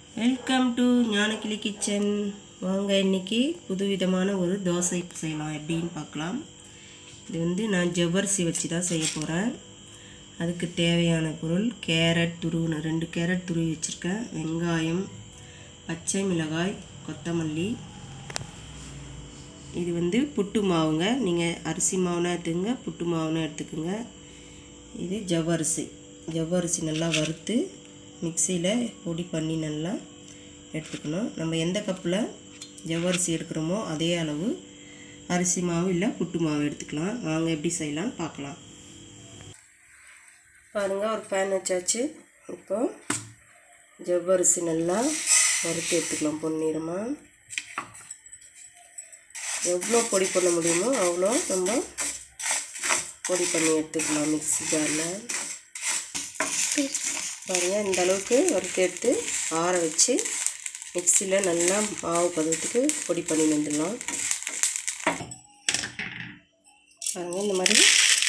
welcome to ஞானக்கிளி kitchen வாங்க இன்னைக்கு புதுவிதமான ஒரு தோசை செய்யலாம் எப்படின்னு பார்க்கலாம் இது வந்து நான் ஜவ்வரிசி வச்சு தான் செய்ய போகிறேன் அதுக்கு தேவையான பொருள் கேரட் துருவின ரெண்டு கேரட் துருவி வச்சுருக்கேன் வெங்காயம் பச்சை மிளகாய் கொத்தமல்லி இது வந்து புட்டு மாவுங்க நீங்கள் அரிசி மாவுனா எடுத்துக்கங்க புட்டு மாவுனா எடுத்துக்கோங்க இது ஜவ்வரிசி ஜவ்வரிசி நல்லா வறுத்து மிக்சியில் பொடி பண்ணி நல்லா எடுத்துக்கணும் நம்ம எந்த கப்பில் ஜவ்வரிசி எடுக்கிறோமோ அதே அளவு அரிசி மாவு இல்லை புட்டு மாவு எடுத்துக்கலாம் வாங்க எப்படி செய்யலாம்னு பார்க்கலாம் பாருங்கள் ஒரு பேன் வச்சாச்சு இப்போ ஜவ்வரிசி நல்லா வறுத்து எடுத்துக்கலாம் பொன்னிறமாக எவ்வளோ பொடி பண்ண முடியுமோ அவ்வளோ நம்ம பொடி பண்ணி எடுத்துக்கலாம் மிக்ஸி ஜாரில் பாருங்கள் இந்த அளவுக்கு வறுத்து எடுத்து ஆற வச்சு மிக்சியில் நல்லா மாவு பதத்துக்கு பொடி பண்ணி வந்துடலாம் பாருங்கள் இந்த மாதிரி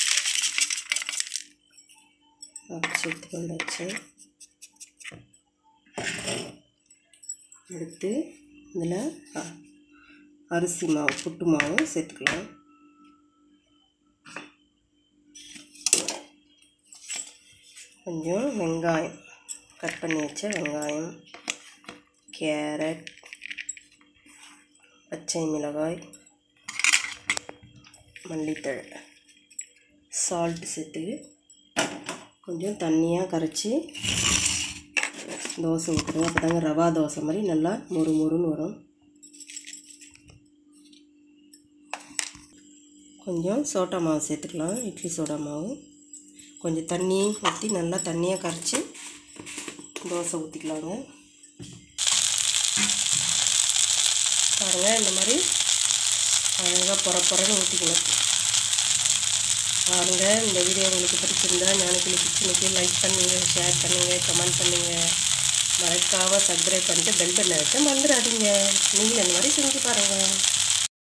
அரைச்சி எடுத்து வந்தாச்சு எடுத்து இதில் அரிசி மாவு புட்டு மாவு சேர்த்துக்கலாம் கொஞ்சம் வெங்காயம் கட் பண்ணி வச்ச வெங்காயம் கேரட் பச்சை மிளகாய் மல்லித்தழை சால்ட் சேர்த்து கொஞ்சம் தண்ணியாக கரைச்சி தோசை ஊற்றுறோம் அப்போ தாங்க ரவா தோசை மாதிரி நல்லா மொறு மொறுன்னு வரும் கொஞ்சம் சோட்டா மாவு சேர்த்துக்கலாம் இட்லி சோடா மாவு கொஞ்சம் தண்ணி ஊற்றி நல்லா தண்ணியாக கரைச்சி தோசை ஊற்றிக்கலாங்க பாருங்கள் இந்த மாதிரி அழகாக பொற பொறன்னு ஊற்றிக்கணும் பாருங்கள் இந்த வீடியோ உங்களுக்கு பிடிச்சிருந்தா ஞானக்கிளி கிச்சனுக்கு லைக் பண்ணுங்கள் ஷேர் பண்ணுங்கள் கமெண்ட் பண்ணுங்கள் மறக்காமல் சப்ஸ்கிரைப் பண்ணிட்டு பெல் பண்ண வைக்க மறந்துடாதீங்க நீங்களும் இந்த மாதிரி செஞ்சு பாருங்கள்